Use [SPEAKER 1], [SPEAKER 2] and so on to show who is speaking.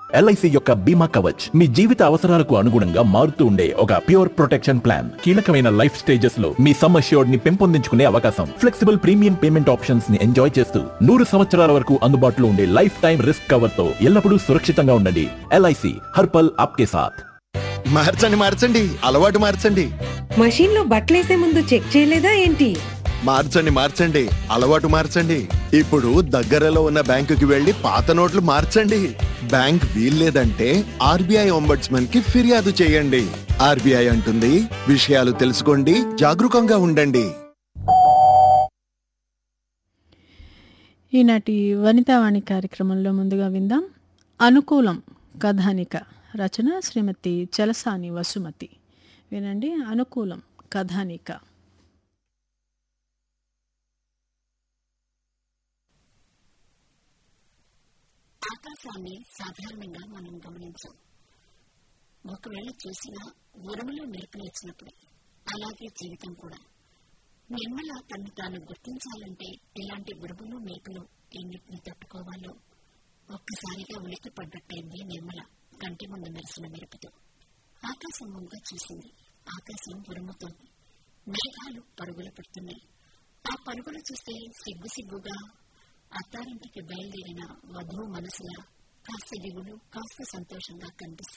[SPEAKER 1] LIC యొక్క బీమా కవచ్ మీ జీవిత అవసరాలకు అనుగుణంగా మారుతూ ఉండే ఒక ప్యూర్ ప్రొటెక్షన్ ప్లాన్ కీలకమైన లైఫ్ స్టేజెస్ లో మీ సమ్ అష్యూర్డ్ ని పెంపొందించుకునే అవకాశం ఫ్లెక్సిబుల్ ప్రీమియం పేమెంట్ ఆప్షన్స్ ని ఎంజాయ్ చేస్తూ నూరు సంవత్సరాల వరకు అందుబాటులో ఉండే లైఫ్ టైం రిస్క్ కవర్ తో ఎల్లప్పుడూ సురక్షితంగా ఉండండి ఎల్ఐసి హర్పల్ ఆప్కే సాథ్
[SPEAKER 2] మార్చండి మార్చండి అలవాటు మార్చండి
[SPEAKER 3] మషీన్ లో బట్టలేసే ముందు చెక్ చేయలేదా ఏంటి
[SPEAKER 2] మార్చండి మార్చండి అలవాటు మార్చండి ఇప్పుడు దగ్గరలో ఉన్న బ్యాంకుకి వెళ్లి పాత నోట్లు మార్చండి బ్యాంక్ వీల్లేదంటే ఆర్బీఐ ఒంబడ్స్మన్ కి ఫిర్యాదు చేయండి ఆర్బీఐ అంటుంది విషయాలు తెలుసుకోండి జాగరూకంగా ఉండండి
[SPEAKER 4] ఈనాటి వనితావాణి కార్యక్రమంలో ముందుగా విందాం అనుకూలం కథానిక రచన శ్రీమతి చలసాని వసుమతి వినండి అనుకూలం కథానిక
[SPEAKER 5] ఆకాశాన్ని సాధారణంగా మనం గమనించాం ఒకవేళ చూసినా ఉరుములు మెరుపులు వచ్చినప్పుడు అలాగే జీవితం కూడా నిర్మల తను తాను గుర్తించాలంటే ఇలాంటి ఉరుములు మెరుపులు ఎన్నిటిని తట్టుకోవాలో ఒక్కసారిగా ఉలికి పడ్డట్టయింది నిర్మల కంటి ముందు మెరిసిన మెరుపుతో ఆకాశం వంక చూసింది ఆకాశం ఉరుముతోంది మేఘాలు పరుగులు పెడుతున్నాయి ఆ పరుగులు చూస్తే సిగ్గు సిగ్గుగా అత్తారింటికి బయలుదేరిన వధువు మనసులా కాస్త దిగులు కాస్త సంతోషంగా కనిపిస్తుంది